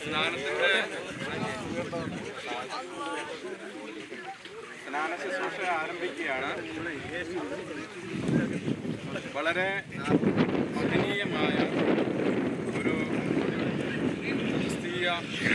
സ്നാനത്തിന്റെ സ്നാന ശുശ്രൂഷ ആരംഭിക്കുകയാണ് വളരെ മഹനീയമായ ഒരു ക്രിസ്തീയ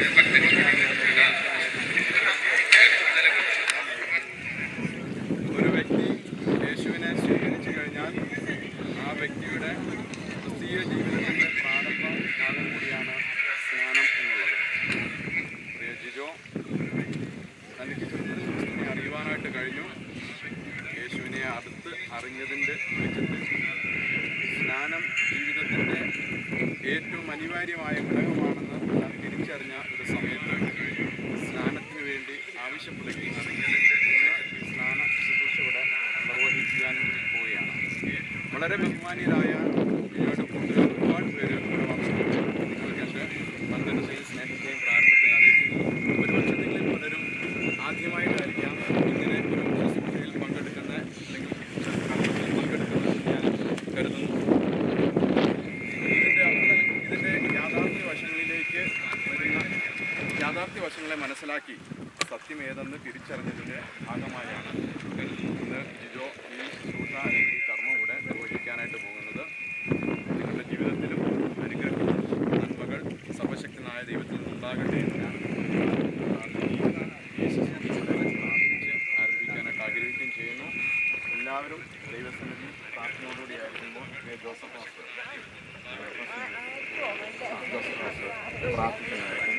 ഒരു വ്യക്തി യേശുവിനെ സ്വീകരിച്ചു കഴിഞ്ഞാൽ ആ വ്യക്തിയുടെ ക്രിസ്തീയ ജീവിതത്തിൻ്റെ പ്രാരംഭ ഭാഗം കൂടിയാണ് സ്നാനം എന്നുള്ളത് പ്രിയ ജിജോ തനിക്ക് ചെറുപ്പത്തിൽ ക്രിസ്തുവിനെ അറിയുവാനായിട്ട് കഴിഞ്ഞു യേശുവിനെ അടുത്ത് അറിഞ്ഞതിൻ്റെ വെളിച്ചത്തിൽ സ്നാനം ജീവിതത്തിൻ്റെ ഏറ്റവും അനിവാര്യമായ ഘടകമാണെന്ന് താൻ തിരിച്ചറിഞ്ഞ ഒരു സമയത്ത് സ്നാനത്തിന് വേണ്ടി ആവശ്യപ്പെടുകയും ഇന്ന് ഈ സ്നാന ശുശ്രൂഷ ഇവിടെ നിർവഹിക്കാൻ പോവുകയാണ് വളരെ ബഹുമാനീയരായ ബിജോയുടെ കൂട്ടുകാർ ഒരുപാട് പേര് ഇവിടെ വന്നിട്ടുണ്ട് നിങ്ങൾക്ക് എൻ്റെ വന്ദനത്തെയും സ്നേഹത്തെയും പ്രാരംഭത്തിൽ അറിയിക്കുന്നു ഒരുപക്ഷെ നിങ്ങളിൽ പലരും ആദ്യമായിട്ടായിരിക്കാം ഇങ്ങനെ ഒരു ശുശ്രൂഷയിൽ പങ്കെടുക്കുന്ന അല്ലെങ്കിൽ കർമ്മത്തിൽ പങ്കെടുക്കുന്നത് ഞാൻ കരുതുന്നു ഇതിൻ്റെ അർത്ഥം ഇതിൻ്റെ യാഥാർത്ഥ്യ വശങ്ങളിലേക്ക് വരുന്ന യാഥാർത്ഥ്യ വശങ്ങളെ മനസ്സിലാക്കി സത്യം ഏതെന്ന് തിരിച്ചറിഞ്ഞതിൻ്റെ ഭാഗമായാണ് ഇന്ന് ജിജോ ഈ ശുശ്രൂഷ അല്ലെങ്കിൽ ഈ കർമ്മം ഇവിടെ നിർവഹിക്കാനായിട്ട് പോകുന്നത് നിങ്ങളുടെ ജീവിതത്തിലും അനുഗ്രഹവും നന്മകൾ സർവശക്തനായ ദൈവത്തിൽ നിന്നുണ്ടാകട്ടെ എന്ന് ഞാൻ പ്രാർത്ഥിക്കുകയും ഈ ശുശ്രൂഷ പ്രാർത്ഥിച്ച് ആരംഭിക്കാനായിട്ട് ആഗ്രഹിക്കുകയും ചെയ്യുന്നു എല്ലാവരും ദൈവസന്നിധി പ്രാർത്ഥനയോടുകൂടി ആയിരിക്കുമ്പോൾ K Joseph master Joseph master പ്രാർത്ഥിക്കുന്നതായിരിക്കും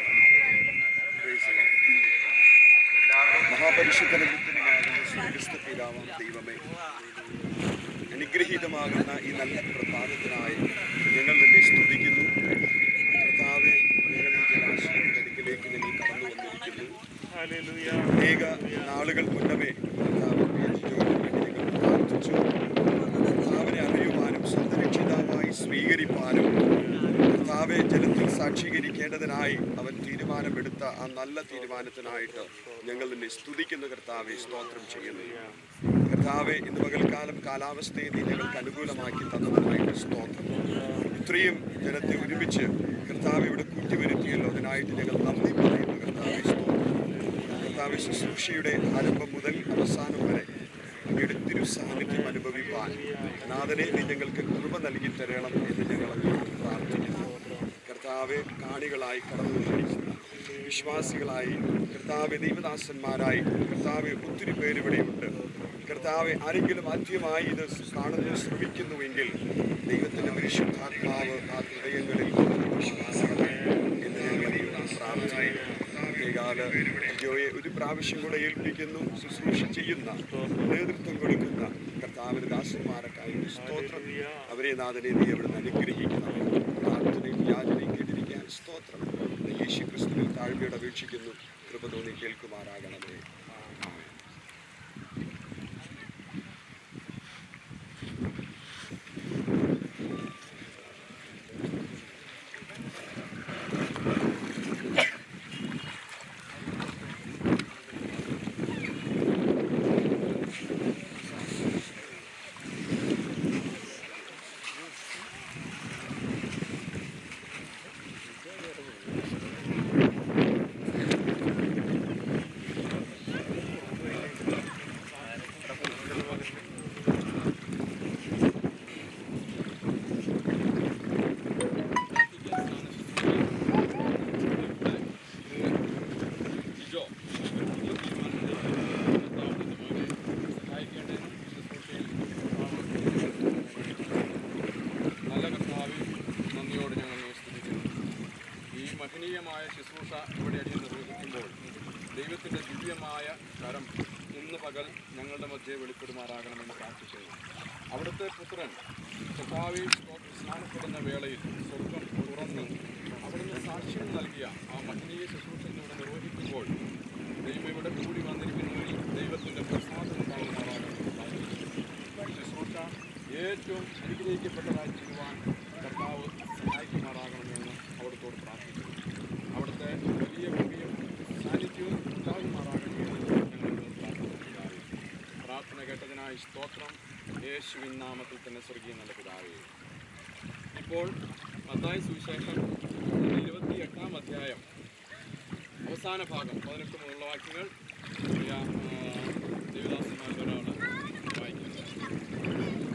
മഹാപരിശുദ്ധനാകുന്ന സ്വർഗസ്ഥ പിതാവാം ദൈവമേ അനുഗ്രഹീതമാകുന്ന ഈ നല്ല പ്രഭാതത്തിനായി ഞങ്ങൾ നിന്നെ സ്തുതിക്കുന്നു കർത്താവെ ഞങ്ങൾ ഈ ജലാശയത്തിന്റെ അടുക്കിലേക്ക് ഞങ്ങൾ കടന്നു വന്നിരിക്കുന്നു അനേക നാളുകൾ മുന്നമേ കർത്താവ് യേശുവിന് വേണ്ടി ഞങ്ങൾ പ്രാർത്ഥിച്ചു കർത്താവിനെ അറിയുവാനും സ്വന്തം രക്ഷിതാവായി സ്വീകരിപ്പാനും കർത്താവെ ജലത്തിൽ സാക്ഷീകരിക്കേണ്ടതിനായി അവൻ തീരുമാനമെടുത്ത ആ നല്ല തീരുമാനത്തിനായിട്ട് ഞങ്ങൾ നിന്നെ സ്തുതിക്കുന്ന കർത്താവെ സ്തോത്രം ചെയ്യുന്നു കർത്താവെ ഇന്ന് പകൽക്കാലം കാലാവസ്ഥയെ നീ ഞങ്ങൾക്ക് അനുകൂലമാക്കി തന്നതിനായിട്ട് സ്തോത്രം ഇത്രയും ജനത്തെ ഒരുമിച്ച് കർത്താവ് ഇവിടെ കൂട്ടിവരുത്തിയല്ലോ അതിനായിട്ട് ഞങ്ങൾ നന്ദി പറയുന്നു കർത്താവെ സ്തോത്രം കർത്താവ് ശുശ്രൂഷയുടെ ആരംഭം മുതൽ അവസാനം വരെ അങ്ങയുടെ തിരു സാന്നിധ്യം അനുഭവിപ്പാൻ നാഥനെ നീ ഞങ്ങൾക്ക് കൃപ നൽകി തരണം എന്ന് ഞങ്ങൾ അങ്ങോട്ട് പ്രാർത്ഥിക്കുന്നു കർത്താവെ കാണികളായി കടന്നു വന്നിരിക്കുന്ന വിശ്വാസികളായി കർത്താവ് ദൈവദാസന്മാരായി കർത്താവ് ഒത്തിരി പേര് ഇവിടെയുണ്ട് കർത്താവ് ആരെങ്കിലും ആദ്യമായി ഇത് കാണുന്നു ശ്രമിക്കുന്നുവെങ്കിൽ ദൈവത്തിൻ്റെ പരിശുദ്ധാത്മാവ് ആ ഹൃദയങ്ങളിൽ വിശ്വാസമേ എന്ന് ഞങ്ങൾ പ്രാർത്ഥിക്കുന്നു പ്രത്യേകാല ജോയെ ഒരു പ്രാവശ്യം കൂടെ ഏൽപ്പിക്കുന്നു ശുശ്രൂഷ ചെയ്യുന്ന നേതൃത്വം കൊടുക്കുന്ന കർത്താവിന് ദാസന്മാരക്കായി സ്തോത്രം അവരെ നാഥനെ നീ അവിടുന്ന് അനുഗ്രഹിക്കണം പ്രാർത്ഥനയും യാചനയും കേട്ടിരിക്കാൻ സ്തോത്രം യേശു ക്രിസ്തുവിൽ താഴ്മയോടെ അപേക്ഷിക്കുന്നു കൃപ തോന്നി കേൾക്കുമാറാകണമേ ആമേൻ. ജിജോ നല്ല കർത്താവിൽ നന്ദിയോട് ഞങ്ങൾ അങ്ങയെ സ്തുതിക്കുന്നു ഈ മഹനീയമായ ശുശ്രൂഷ ഇവിടെ അടിയിൽ നിർവഹിക്കുമ്പോൾ ദൈവത്തിൻ്റെ ദിവ്യമായ കരം ഇന്ന് പകൽ ഞങ്ങളുടെ മധ്യേ വെളിപ്പെടുമാറാകണമെന്ന് പ്രാർത്ഥിക്കുന്നു അവിടുത്തെ പുത്രൻ കർത്താവിൽ സ്നാനപ്പെടുന്ന വേളയിൽ സ്വർഗം തുറന്ന് അവിടുന്ന് സാക്ഷ്യം നൽകിയ ആ മഹനീയ ശുശ്രൂഷ ഇവിടെ നിർവഹിക്കുമ്പോൾ ദൈവം ഇവിടെ കൂടി വന്നിരിക്കുന്നവരിൽ ദൈവത്തിൻ്റെ പ്രസാദം ഉണ്ടാകുമാറാകണമെന്ന് പ്രാർത്ഥിക്കുന്നു ശുശ്രൂഷ ഏറ്റവും അനുഗ്രഹിക്കപ്പെട്ടതായി ചെയ്യുവാൻ കർത്താവ് സഹായിക്കുമാറാകണമെന്ന് അവിടുത്തോട് പ്രാർത്ഥിക്കുന്നു അവിടുത്തെ വലിയ കൃപയും സാന്നിധ്യവും ഉണ്ടാകുമാറാകണമെന്ന് ഞങ്ങൾ പ്രാർത്ഥിക്കുകയായി പ്രാർത്ഥന കേട്ടതിനായി സ്തോത്രം യേശുവിൻ നാമത്തിൽ തന്നെ സ്വർഗീയ നല്ല പിതാവേ ഇപ്പോൾ മത്തായ സുവിശേഷം ഇരുപത്തി എട്ടാം അധ്യായം അവസാന ഭാഗം പതിനെട്ട് മുതലുള്ള വാക്യങ്ങൾ പ്രിയ ദേവദാസന്മാർ ഒരാൾ വായിക്കുന്നത്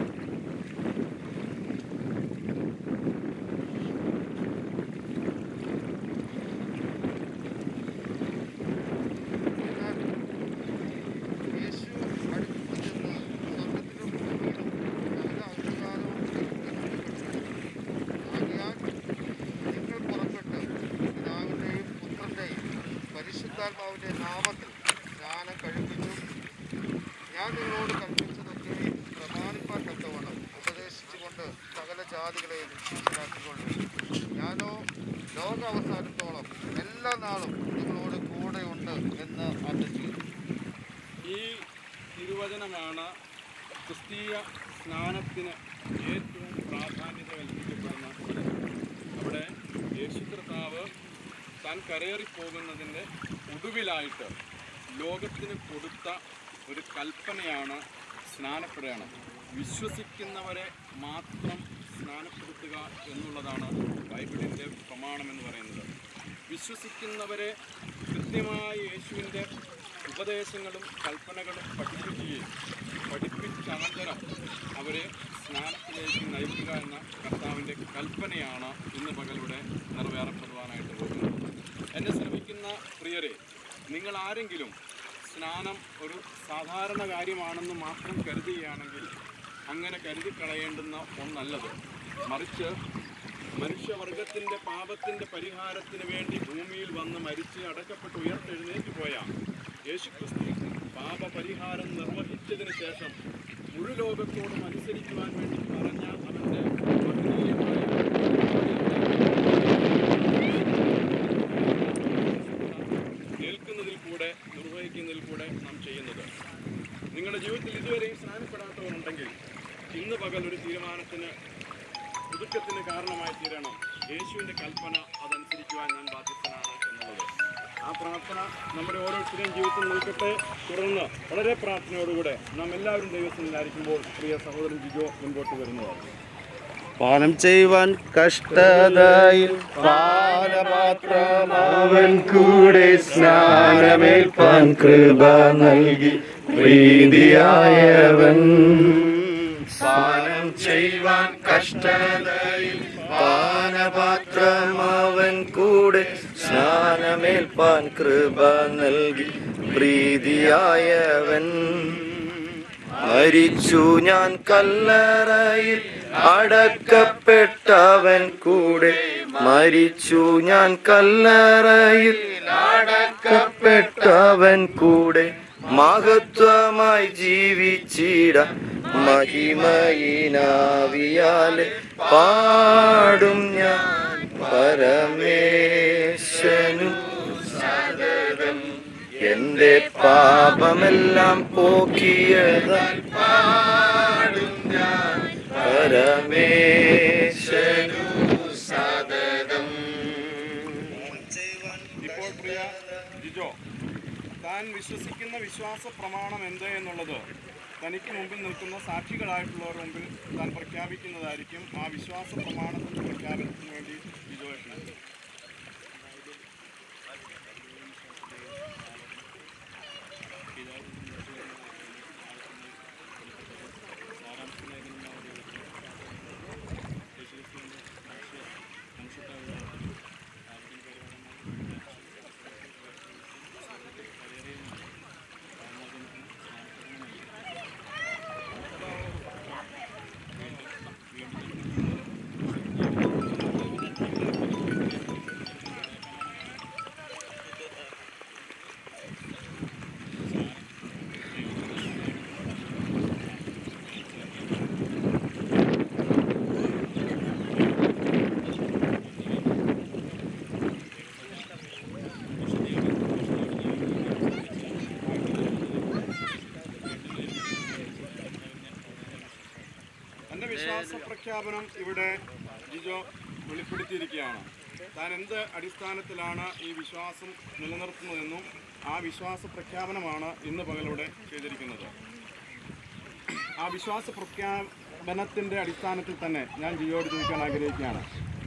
യേശു അടുത്ത് ചെന്ന് സ്വർഗ്ഗത്തിലും ഭൂമിയിലും സകല അധികാരവും നൽകപ്പെട്ടു. ആകയാൽ നിങ്ങൾ പുറപ്പെട്ട് പിതാവിൻ്റെയും പുത്രൻ്റെയും പരിശുദ്ധാത്മാവിൻ്റെ നാമത്തിൽ സ്നാനം കഴിപ്പിച്ചും ഞാൻ നിങ്ങളോട് കൽപ്പിച്ചതൊക്കെയും പ്രമാണിപ്പാൻ തക്കവണ്ണം ഉപദേശിച്ചുകൊണ്ട് സകല ജാതികളെയും ശിഷ്യരാക്കിക്കൊള്ളു ഞാനോ ലോക അവസാനത്തോളം എല്ലാ നാളും നിങ്ങളോട് കൂടെയുണ്ട് എന്ന് അല്ല ചെയ്തു ഈ തിരുവചനമാണ് ക്രിസ്തീയ സ്നാനത്തിന് ഏറ്റവും പ്രാധാന്യത കൽപ്പിക്കപ്പെടുന്ന സ്ഥലം. അവിടെ യേശു കർത്താവ് താൻ കരേറിപ്പോകുന്നതിൻ്റെ ഒടുവിലായിട്ട് ലോകത്തിന് കൊടുത്ത ഒരു കൽപ്പനയാണ് സ്നാനപ്പെടണം വിശ്വസിക്കുന്നവരെ മാത്രം സ്നാനപ്പെടുത്തുക എന്നുള്ളതാണ് ബൈബിളിൻ്റെ പ്രമാണം എന്ന് പറയുന്നത് വിശ്വസിക്കുന്നവരെ കൃത്യമായി യേശുവിൻ്റെ ഉപദേശങ്ങളും കൽപ്പനകളും പഠിപ്പിക്കുകയും പഠിപ്പിച്ചനന്തരം അവരെ സ്നാനത്തിലേക്ക് നയിക്കുക എന്ന കർത്താവിൻ്റെ കൽപ്പനയാണ് ഇന്ന് പകലിവിടെ നിറവേറപ്പെടുവാനായിട്ട് പോകുന്നത് എന്നെ ശ്രമിക്കുന്ന പ്രിയരെ നിങ്ങൾ ആരെങ്കിലും സ്നാനം ഒരു സാധാരണ കാര്യമാണെന്ന് മാത്രം കരുതുകയാണെങ്കിൽ അങ്ങനെ കരുതിക്കളയേണ്ടുന്ന ഒന്നല്ലത് മറിച്ച് മനുഷ്യവർഗത്തിൻ്റെ പാപത്തിൻ്റെ പരിഹാരത്തിന് വേണ്ടി ഭൂമിയിൽ വന്ന് മരിച്ച് അടക്കപ്പെട്ട് ഉയർത്തെഴുന്നേറ്റ് പോയ യേശുക്രിസ്തു പാപപരിഹാരം നിർവഹിച്ചതിന് ശേഷം മുഴു ലോകത്തോടും അനുസരിക്കുവാൻ വേണ്ടി പറഞ്ഞ അവൻ്റെ കേൾക്കുന്നതിൽ കൂടെ നിർവഹിക്കുന്നതിൽ കൂടെ നാം ചെയ്യുന്നത് നിങ്ങളുടെ ജീവിതത്തിൽ ഇതുവരെയും സ്നാനപ്പെടാത്തവരുണ്ടെങ്കിൽ ഇന്ന് പകൽ ഒരു തീരുമാനത്തിന് പുതുക്കത്തിന് കാരണമായി തീരണം യേശുവിൻ്റെ കൽപ്പന അതനുസരിക്കുവാൻ ഞാൻ ബാധ്യസ്ഥനാണ് എന്നുള്ളത് ആ പ്രാർത്ഥന നമ്മുടെ ഓരോരുത്തരുടെയും ജീവിതത്തിൽ നിൽക്കട്ടെ തുടർന്ന് വളരെ പ്രാർത്ഥനയോടുകൂടെ നാം എല്ലാവരും ദൈവത്തിലായിരിക്കുമ്പോൾ പ്രിയ സഹോദരൻ ജിജോ മുൻപോട്ട് വരുന്നതാണ് പാനം ചെയ്യുവാൻ കഷ്ടതയിൽ പാനപാത്രമാവൻ കൂടെ സ്നാനമേൽപ്പാൻ കൃപ നൽകി പ്രീതിയായവൻ പാനം ചെയ്യുവാൻ കഷ്ടതയിൽ പാനപാത്രമാവൻ കൂടെ സ്നാനമേൽപ്പാൻ കൃപ നൽകി പ്രീതിയായവൻ മരിച്ചു ഞാൻ കല്ലറയിൽ അടക്കപ്പെട്ടവൻ കൂടെ മരിച്ചു ഞാൻ കല്ലറയിൽ അടക്കപ്പെട്ടവൻ കൂടെ മഹത്വമായി ജീവിച്ചിട മഹിമയിനാവിയാലെ പാടും ഞാൻ പരമേശനു സതതം എന്റെ പാപമെല്ലാം പോക്കിയതാൽ പാടും ഞാൻ പരമേശനു സതതം ഇപ്പോൾ പ്രിയ ജിജോ താൻ വിശ്വസിക്കുന്ന വിശ്വാസ പ്രമാണം എന്ത് എന്നുള്ളത് തനിക്ക് മുമ്പിൽ നിൽക്കുന്ന സാക്ഷികളായിട്ടുള്ളവർ മുമ്പിൽ താൻ പ്രഖ്യാപിക്കുന്നതായിരിക്കും ആ വിശ്വാസ പ്രമാണത്തിന്റെ പ്രഖ്യാപനത്തിന് വേണ്ടി ജിജോയെ ക്ഷണിക്കുന്നു തന്റെ വിശ്വാസ പ്രഖ്യാപനം ഇവിടെ ജിജോ വെളിപ്പെടുത്തിയിരിക്കുകയാണ് താൻ എന്ത് അടിസ്ഥാനത്തിലാണ് ഈ വിശ്വാസം നിലനിർത്തുന്നതെന്നും ആ വിശ്വാസ പ്രഖ്യാപനമാണ് ഇന്ന് പകലൂടെ ചെയ്തിരിക്കുന്നത് ആ വിശ്വാസ പ്രഖ്യാപനത്തിന്റെ അടിസ്ഥാനത്തിൽ തന്നെ ഞാൻ ജിയോട് ചോദിക്കാൻ ആഗ്രഹിക്കുകയാണ്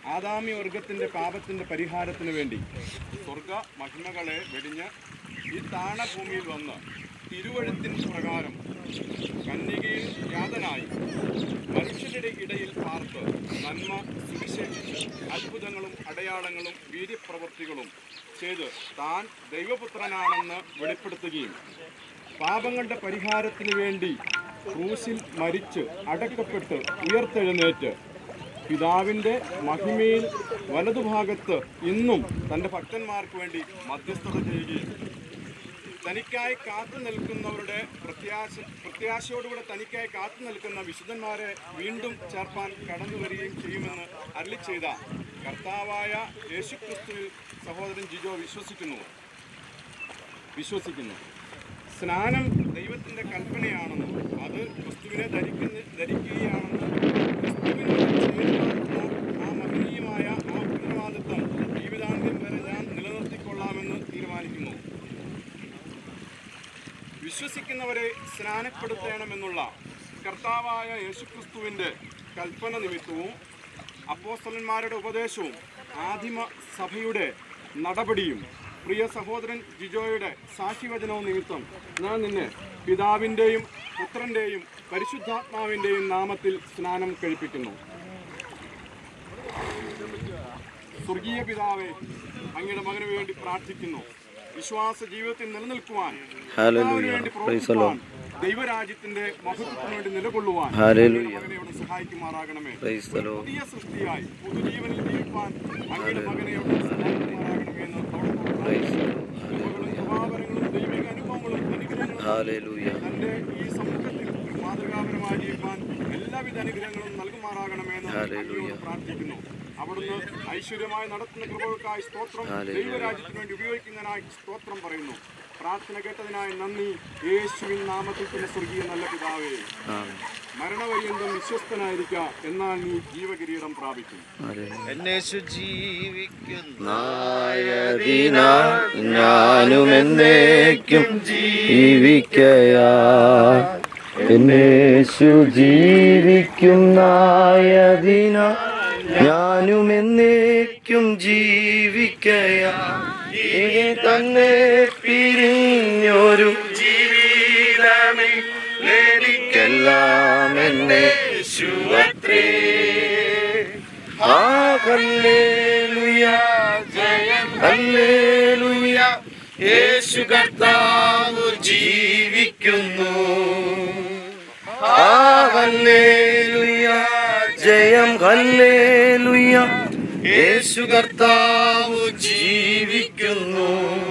ആദാമ്യ വർഗത്തിൻ്റെ പാപത്തിൻ്റെ പരിഹാരത്തിന് വേണ്ടി സ്വർഗ മഹിമകളെ വെടിഞ്ഞ് ഈ താണഭൂമിയിൽ വന്ന് തിരുവഴുത്തിൻ പ്രകാരം കന്യകയിൽ യാതനായി മനുഷ്യരുടെ ഇടയിൽ പാർത്ത് നന്മ സുവിശേഷിച്ച് അത്ഭുതങ്ങളും അടയാളങ്ങളും വീര്യപ്രവൃത്തികളും ചെയ്ത് താൻ ദൈവപുത്രനാണെന്ന് വെളിപ്പെടുത്തുകയും പാപങ്ങളുടെ പരിഹാരത്തിന് വേണ്ടി ക്രൂശിൽ മരിച്ച് അടക്കപ്പെട്ട് ഉയർത്തെഴുന്നേറ്റ് പിതാവിൻ്റെ മഹിമയിൽ വലതുഭാഗത്ത് ഇന്നും തൻ്റെ ഭക്തന്മാർക്ക് വേണ്ടി മധ്യസ്ഥത ചെയ്യുകയും തനിക്കായി കാത്തു നിൽക്കുന്നവരുടെ പ്രത്യാശ പ്രത്യാശയോടുകൂടെ തനിക്കായി കാത്തു നിൽക്കുന്ന വിശുദ്ധന്മാരെ വീണ്ടും ചേർപ്പാൻ കടന്നു വരികയും ചെയ്യുമെന്ന് അരളി ചെയ്ത കർത്താവായ യേശുക്രിസ്തുവിൽ സഹോദരൻ ജിജോ വിശ്വസിക്കുന്നു വിശ്വസിക്കുന്നു സ്നാനം ദൈവത്തിൻ്റെ കൽപ്പനയാണെന്നും അത് ക്രിസ്തുവിനെ ധരിക്കുന്ന ധരിക്കുകയാണെന്ന് ക്രിസ്തുവിനോട് ചേരുവാനുള്ള ആ മഹനീയമായ ആ ഉത്തരവാദിത്വം ജീവിതാന്ത്യം വരെ ഞാൻ നിലനിർത്തിക്കൊള്ളാമെന്ന് തീരുമാനിക്കുന്നു വിശ്വസിക്കുന്നവരെ സ്നാനപ്പെടുത്തണമെന്നുള്ള കർത്താവായ യേശുക്രിസ്തുവിൻ്റെ കൽപ്പന നിമിത്തവും അപ്പോസ്തലന്മാരുടെ ഉപദേശവും ആദിമ സഭയുടെ നടപടിയും പ്രിയ സഹോദരൻ ജിജോയുടെ സാക്ഷിവചനവും നിമിത്തം ഞാൻ നിന്നെ പിതാവിൻ്റെയും പുത്രൻ്റെയും പരിശുദ്ധാത്മാവിൻ്റെയും നാമത്തിൽ സ്നാനം കഴിപ്പിക്കുന്നു സ്വർഗീയ പിതാവെ അങ്ങയുടെ മകന് വേണ്ടി പ്രാർത്ഥിക്കുന്നു വിശ്വാസ ജീവിതത്തിൽ നിലനിൽക്കുവാൻ കർത്താവിന് വേണ്ടി പ്രവർത്തിക്കുവാൻ ദൈവരാജ്യത്തിന്റെ മഹത്വത്തിന് വേണ്ടി നിലകൊള്ളുവാൻ Hallelujah. അങ്ങയുടെ മകനെ അവിടെ സഹായിക്കുമാറാകണമേ Praise the ഒരു Lord. പുതിയ സൃഷ്ടിയായി പൊതുജീവനിൽ ജീവിപ്പാൻ അങ്ങയുടെ മകനെ അവിടെ സഹായിക്കുമാറാകണമേ എന്ന് അവിടുന്ന് Praise the കൃപകളും കൃപാവരങ്ങളും ദൈവിക അനുഭവങ്ങളും അനുഗ്രഹങ്ങളും Hallelujah. തന്റെ ഈ സമൂഹത്തിൽ ഒരു മാതൃകാപരമായി ജീവിക്കാൻ എല്ലാവിധ അനുഗ്രഹങ്ങളും നൽകുമാറാകണമെന്ന് Hallelujah. അങ്ങയോട് പ്രാർത്ഥിക്കുന്നു അവിടുന്ന് ഐശ്വര്യമായി നടത്തുന്ന കൃപകൾക്കായി സ്തോത്രം Hallelujah. ദൈവരാജ്യത്തിന് വേണ്ടി ഉപയോഗിക്കുന്നതിനായി സ്തോത്രം പറയുന്നു പ്രാർത്ഥന കേട്ടതിനായി നന്ദി യേശുവിൻ നാമത്തിൽ തന്നെ സ്വർഗീയ നല്ല പിതാവേ Amen. മരണപര്യന്തം വിശ്വസ്തനായിരിക്ക എന്നാൽ നീ ജീവകിരീടം പ്രാപിക്കും Hallelujah. എന്നേശു ജീവിക്കുന്നു നായതിനാൽ ഞാനും എന്നേക്കും ജീവിക്കയാ എന്നേശു ജീവിക്കും നായതിനാൽ ഞാനും എന്നേക്കും ജീവിക്കയാ ഇനി തന്നെ പിരിഞ്ഞൊരു ജീവിതമേ എനിക്കെല്ലാം എന്നെ ശുവത്രേ ആ ഹല്ലേലൂയ ജയം ഹല്ലേലൂയ യേശു കർത്താവ് ജീവിക്കുന്നു ആ ഹല്ലേലൂയ ജയം ഹല്ലേലൂയ യേശു കർത്താവ് ജീവിക്കുന്നു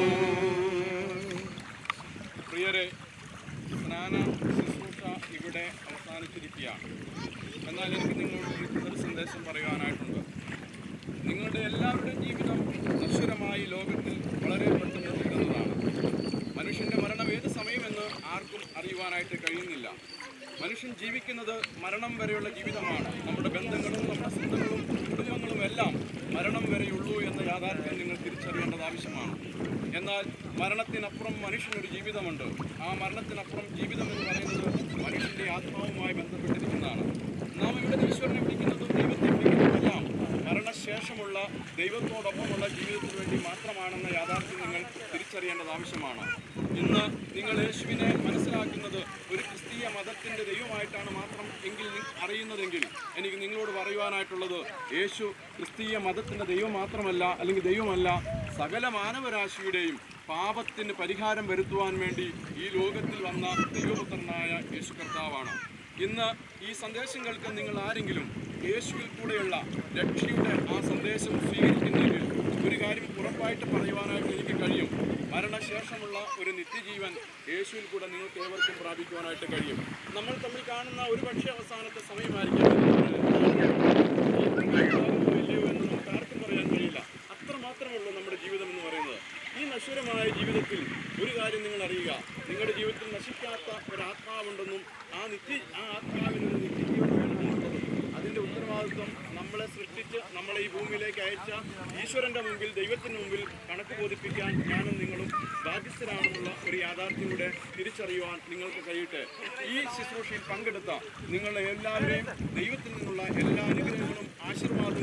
പ്രിയരെ സ്നാന ശുശ്രൂഷ ഇവിടെ അവസാനിച്ചിരിക്കുകയാണ് എന്നാൽ എനിക്ക് നിങ്ങളോട് ഒരു സന്ദേശം പറയാനായിട്ടുണ്ട് നിങ്ങളുടെ എല്ലാവരുടെയും ജീവിതം നശ്വരമായി ലോകത്തിൽ വളരെ പെട്ടെന്ന് തീരുന്നതാണ് മനുഷ്യന്റെ മരണം ഏത് സമയമെന്ന് ആർക്കും അറിയുവാനായിട്ട് കഴിയുന്നില്ല മനുഷ്യൻ ജീവിക്കുന്നത് മരണം വരെയുള്ള ജീവിതമാണ് നമ്മുടെ ബന്ധങ്ങളും നമ്മുടെ സ്വന്തങ്ങളും കുടുംബങ്ങളും എല്ലാം മരണം വരെയുള്ളൂ എന്ന യാഥാർത്ഥ്യം നിങ്ങൾ തിരിച്ചറിയേണ്ടത് ആവശ്യമാണ് എന്നാൽ മരണത്തിനപ്പുറം മനുഷ്യനൊരു ജീവിതമുണ്ട് ആ മരണത്തിനപ്പുറം ജീവിതം എന്ന് പറയുന്നത് മനുഷ്യന്റെ ആത്മാവുമായി ബന്ധപ്പെട്ടിരിക്കുന്നതാണ് നാം ഇവിടെ ഈശ്വരനെ വിളിക്കുന്നതും ദൈവത്തെ വിളിക്കുന്നതുമെല്ലാം മരണശേഷമുള്ള ദൈവത്തോടൊപ്പമുള്ള ജീവിതത്തിന് വേണ്ടി മാത്രമാണെന്ന യാഥാർത്ഥ്യം നിങ്ങൾ തിരിച്ചറിയേണ്ടത് ആവശ്യമാണ് ഇന്ന് നിങ്ങൾ യേശുവിനെ മനസ്സിലാക്കുന്നത് ഒരു ക്രിസ്തീയ മതത്തിന്റെ ദൈവമായിട്ടാണ് മാത്രം എങ്കിൽ നി- അറിയുന്നതെങ്കിൽ എനിക്ക് നിങ്ങളോട് പറയുവാനായിട്ടുള്ളത് യേശു ക്രിസ്തീയ മതത്തിന്റെ ദൈവം മാത്രമല്ല അല്ലെങ്കിൽ ദൈവമല്ല സകല മാനവരാശിയുടെയും പാപത്തിന് പരിഹാരം വരുത്തുവാൻ വേണ്ടി ഈ ലോകത്തിൽ വന്ന ദൈവപുത്രനായ യേശു കർത്താവാണ് ഇന്ന് ഈ സന്ദേശം കേൾക്കാൻ നിങ്ങൾ ആരെങ്കിലും യേശുവിൽ കൂടെയുള്ള രക്ഷയുടെ ആ സന്ദേശം സ്വീകരിക്കുന്നെങ്കിൽ ഒരു കാര്യം ഉറപ്പായിട്ട് പറയുവാനായിട്ട് എനിക്ക് കഴിയും മരണശേഷമുള്ള ഒരു നിത്യജീവൻ യേശുവിൽ കൂടെ നിങ്ങൾക്ക് ഏവർക്കും പ്രാപിക്കുവാനായിട്ട് കഴിയും നമ്മൾ തമ്മിൽ കാണുന്ന ഒരു പക്ഷേ അവസാനത്തെ സമയമായിരിക്കാം ഇല്ലയോ എന്ന് നമുക്ക് ആർക്കും പറയാൻ കഴിയില്ല അത്ര മാത്രമേ ഉള്ളൂ നമ്മുടെ ജീവിതം എന്ന് പറയുന്നത് ഈ നശ്വരമായ ജീവിതത്തിൽ ഒരു കാര്യം നിങ്ങൾ അറിയുക നിങ്ങളുടെ ജീവിതത്തിൽ നശിക്കാത്ത ഒരു ആത്മാവുണ്ടെന്നും ആ നിത്യ ആ ആത്മാവിനൊരു നിത്യജീവൻ വേണമെന്നുള്ളതും അതിന്റെ ഉത്തരവാദിത്വം നമ്മളെ സൃഷ്ടിച്ച് നമ്മളെ ഈ ഭൂമിയിലേക്ക് അയച്ച ഈശ്വരന്റെ മുമ്പിൽ ദൈവത്തിന് മുമ്പിൽ കണക്ക് ബോധിപ്പിക്കാൻ ഞാനും നിങ്ങളും ബാധ്യസ്ഥരാണെന്നുള്ള ഒരു യാഥാർത്ഥ്യത്തിലൂടെ തിരിച്ചറിയുവാൻ നിങ്ങൾക്ക് കഴിയട്ടെ ഈ ശുശ്രൂഷയിൽ പങ്കെടുത്ത നിങ്ങളെ എല്ലാവരെയും ദൈവത്തിൽ നിന്നുള്ള എല്ലാ അനുഗ്രഹങ്ങളും ആശീർവാദങ്ങളും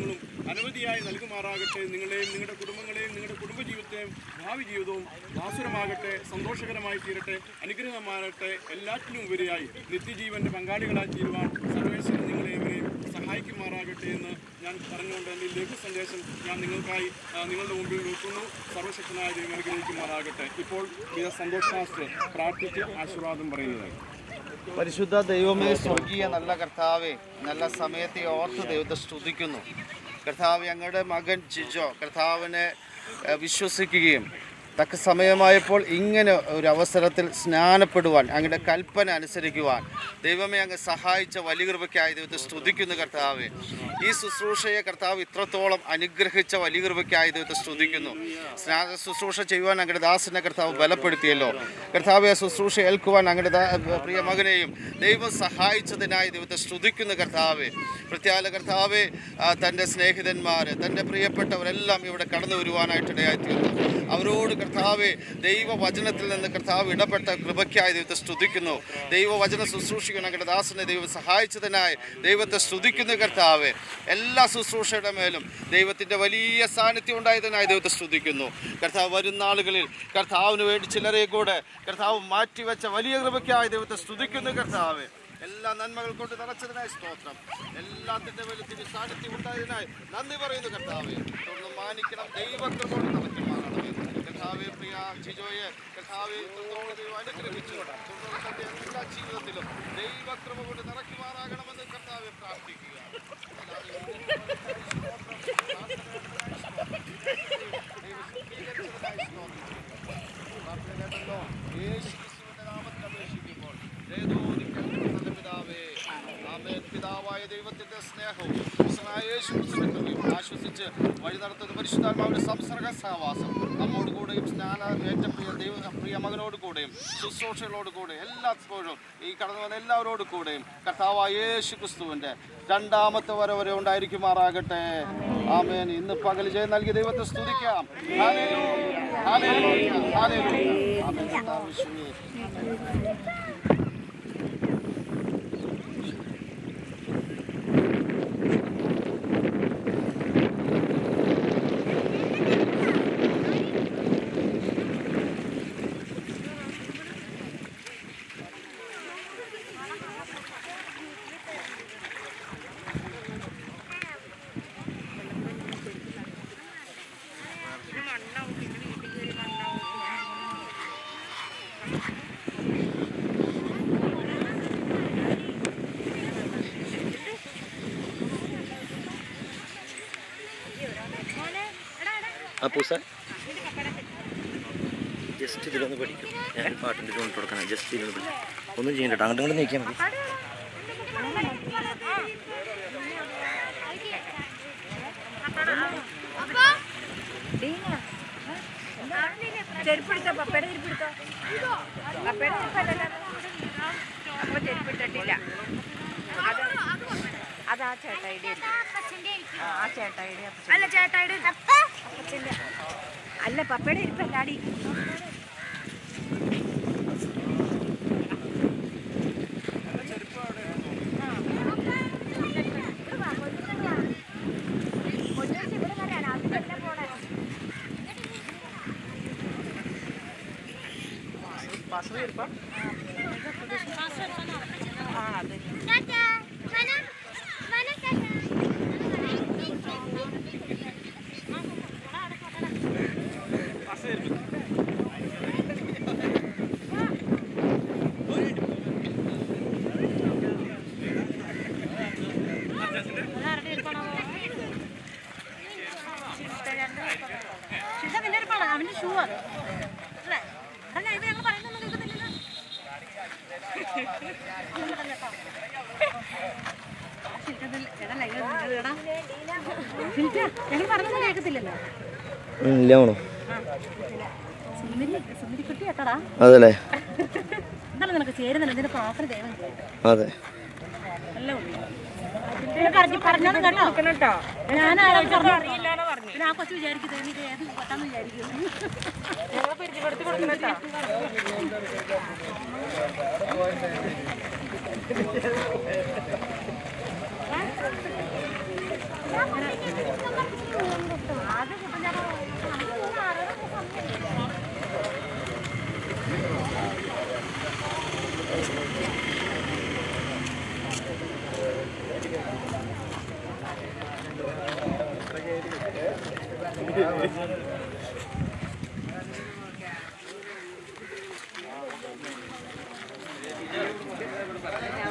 അനവധിയായി നൽകുമാറാകട്ടെ നിങ്ങളെയും നിങ്ങളുടെ കുടുംബങ്ങളെയും നിങ്ങളുടെ കുടുംബജീവിതത്തെയും ഭാവി ജീവിതവും ഭാസുരമാകട്ടെ സന്തോഷകരമായി തീരട്ടെ അനുഗ്രഹമാകട്ടെ എല്ലാറ്റിനും ഉപരിയായി നിത്യജീവന്റെ പങ്കാളികളായി തീരുവാൻ സർവേശ്വരൻ നിങ്ങളെവരെയും സഹായിക്കുമാറാകട്ടെ എന്ന് ഞാൻ പറഞ്ഞുകൊണ്ട് എൻ്റെ ഈ ലഘു സന്ദേശം ഞാൻ നിങ്ങൾക്കായി ആ, നിങ്ങളുടെ മുമ്പിൽ വെക്കുന്നു സർവശക്തനായ ദൈവം അനുഗ്രഹിക്കുമാറാകട്ടെ ഇപ്പോൾ ഇത് സന്തോഷ് ശാസ്ത്രി പ്രാർത്ഥിച്ച് ആശീർവാദം പറയുന്നതായി പരിശുദ്ധ ദൈവമേ സ്വർഗീയ നല്ല കർത്താവെ നല്ല സമയത്തെ ഓർത്ത് ദൈവത്തെ സ്തുതിക്കുന്നു കർത്താവ് ഞങ്ങളുടെ മകൻ ജിജോ കർത്താവിനെ ഏഹ്, വിശ്വസിക്കുകയും തക്ക സമയമായപ്പോൾ ഇങ്ങനെ ഒരു അവസരത്തിൽ സ്നാനപ്പെടുവാൻ അങ്ങയുടെ കൽപ്പന അനുസരിക്കുവാൻ ദൈവമേ അങ്ങ് സഹായിച്ച വലിയ കൃപയ്ക്കായി ദൈവത്തെ സ്തുതിക്കുന്നു കർത്താവെ ഈ ശുശ്രൂഷയെ കർത്താവ് ഇത്രത്തോളം അനുഗ്രഹിച്ച വലിയ കൃപയ്ക്കായി ദൈവത്തെ സ്തുതിക്കുന്നു സ്നാന ശുശ്രൂഷ ചെയ്യുവാൻ അങ്ങയുടെ ദാസനെ കർത്താവ് ബലപ്പെടുത്തിയല്ലോ കർത്താവ് ആ ശുശ്രൂഷ ഏൽക്കുവാൻ അങ്ങയുടെ ദാ- പ്രിയ മകനെയും ദൈവം സഹായിച്ചതിനായി ദൈവത്തെ സ്തുതിക്കുന്നു കർത്താവെ പ്രത്യാല കർത്താവെ ആ, തൻ്റെ സ്നേഹിതന്മാർ തൻ്റെ പ്രിയപ്പെട്ടവരെല്ലാം ഇവിടെ കടന്നു വരുവാനായിട്ടിടയായിത്തീർന്നു അവരോട് കർത്താവെ ദൈവവചനത്തിൽ നിന്ന് കർത്താവ് ഇടപെട്ട കൃപയ്ക്കായി ദൈവത്തെ സ്തുതിക്കുന്നു ദൈവവചന ശുശ്രൂഷിക്കുന്ന അങ്ങയുടെ ദാസനെ ദൈവം സഹായിച്ചതിനായി ദൈവത്തെ സ്തുതിക്കുന്നു കർത്താവെ എല്ലാ ശുശ്രൂഷയുടെ മേലും ദൈവത്തിൻ്റെ വലിയ സാന്നിധ്യം ഉണ്ടായതിനായി ദൈവത്തെ സ്തുതിക്കുന്നു കർത്താവ് വരുന്ന ആളുകളിൽ കർത്താവിന് വേണ്ടി ചിലരെ കൂടെ കർത്താവ് മാറ്റിവെച്ച വലിയ കൃപയ്ക്കായി ദൈവത്തെ സ്തുതിക്കുന്നു കർത്താവെ എല്ലാ നന്മകൾ കൊണ്ട് നിറച്ചതിനായി സ്തോത്രം എല്ലാത്തിന്റെ വെളുത്തിന് സാന്നിധ്യം ഉണ്ടായതിനായി നന്ദി പറയുന്നു കർത്താവെ തുടർന്ന് മാനിക്കണം ദൈവകൃപ കൊണ്ട് നിറയ്ക്കുമാറാണമേ കർത്താവെ പ്രിയ ജിജോയെ കർത്താവെ ഇത്രത്തോളം ദൈവം അനുഗ്രഹിച്ചു തുടർന്ന് തന്റെ എല്ലാ ജീവിതത്തിലും ദൈവകൃപ കൊണ്ട് നിറയ്ക്കുമാറാകണമെന്ന് കർത്താവെ പ്രാർത്ഥിക്കുക യേശുക്രിസ്തുവിന്റെ നാമത്തിൽ അപേക്ഷിക്കുമ്പോൾ ദയതോന്നിക്കൽക്കുന്ന പിതാവേ, ആമേൻ. പിതാവായ ദൈവത്തിന്റെ സ്നേഹവും ക്രിസ്തുനായ യേശുക്രിസ്തുവിന്റെ കൃപയും ആശ്വസിച്ച് വഴി നടത്തുന്ന പരിശുദ്ധാത്മാവിന്റെ സംസർഗ സഹവാസം നമ്മോട് കൂടെയും സ്നാന ഏറ്റ പ്രിയ ദൈവ പ്രിയ മകനോട് കൂടെയും ശുശ്രൂഷകളോട് കൂടെ എല്ലായ്പ്പോഴും ഈ കടന്നു വന്ന എല്ലാവരോട് കൂടെയും കർത്താവായ യേശു ക്രിസ്തുവിന്റെ രണ്ടാമത്തെ വര വരെ ഉണ്ടായിരിക്കുമാറാകട്ടെ ആമേൻ ഇന്ന് പകൽ ജയം നൽകിയ ദൈവത്തെ സ്തുതിക്കാം ഹല്ലേലൂയ, ഹല്ലേലൂയ, ഹല്ലേലൂയ. ആമേൻ. കർത്താവ് യേശുവേ. അപ്പൂസ ജസ്റ്റ് ഇതിലൊന്ന് പഠിക്കും ഞാൻ പാട്ടിൻ്റെ കൊണ്ട് കൊടുക്കണം ജസ്റ്റ് ഇതിലൊന്ന് പഠിക്കും ഒന്നും ചെയ്യണ്ട കേട്ടോ അങ്ങോട്ട് ഇങ്ങോട്ട് നീക്കിയാൽ മതി ചെരുപ്പെടുത്തോ പപ്പയുടെ ചെരുപ്പെടുത്തോ പപ്പയുടെ ചെരുപ്പല്ലല്ലോ അപ്പൊ ചെരുപ്പിട്ടിട്ടില്ല അത് അത് ആ ചേട്ടായിയുടെ ആ ആ ചേട്ടായിയുടെ അല്ല ചേട്ടായിയുടെ അപ്പച്ചൻ്റെ അല്ല പപ്പയുടെ ഇരിപ്പല്ലാടി ആ അത് അവന്റെ ഷൂ അത് അല്ലേ അല്ല ഇത് ഞങ്ങൾ പറയുന്നൊന്നും കേൾക്കുന്നില്ലല്ലോ ഞങ്ങൾ പറഞ്ഞൊന്നും കേൾക്കത്തില്ലല്ലോ ഇല്ല ആണോ സുന്ദരി സുന്ദരിക്കുട്ടി കേട്ടടാ അതല്ലേ എന്നാലും നിനക്ക് ചേരുന്നില്ല നിന്റെ പ്രാർത്ഥന ദൈവം കേട്ടു അതെ നല്ല ഉള്ളി പറഞ്ഞു പറഞ്ഞോണം കേട്ടോ ഞാൻ അറിയില്ലാന്ന് പറഞ്ഞു പിന്നെ ആ കൊച്ചു വിചാരിക്കുന്നത് ഇത് ഏത് കൊട്ടാന്ന് വിചാരിക്കും ഞങ്ങൾ പരിചയപ്പെടുത്തി കൊടുക്കണോ ആ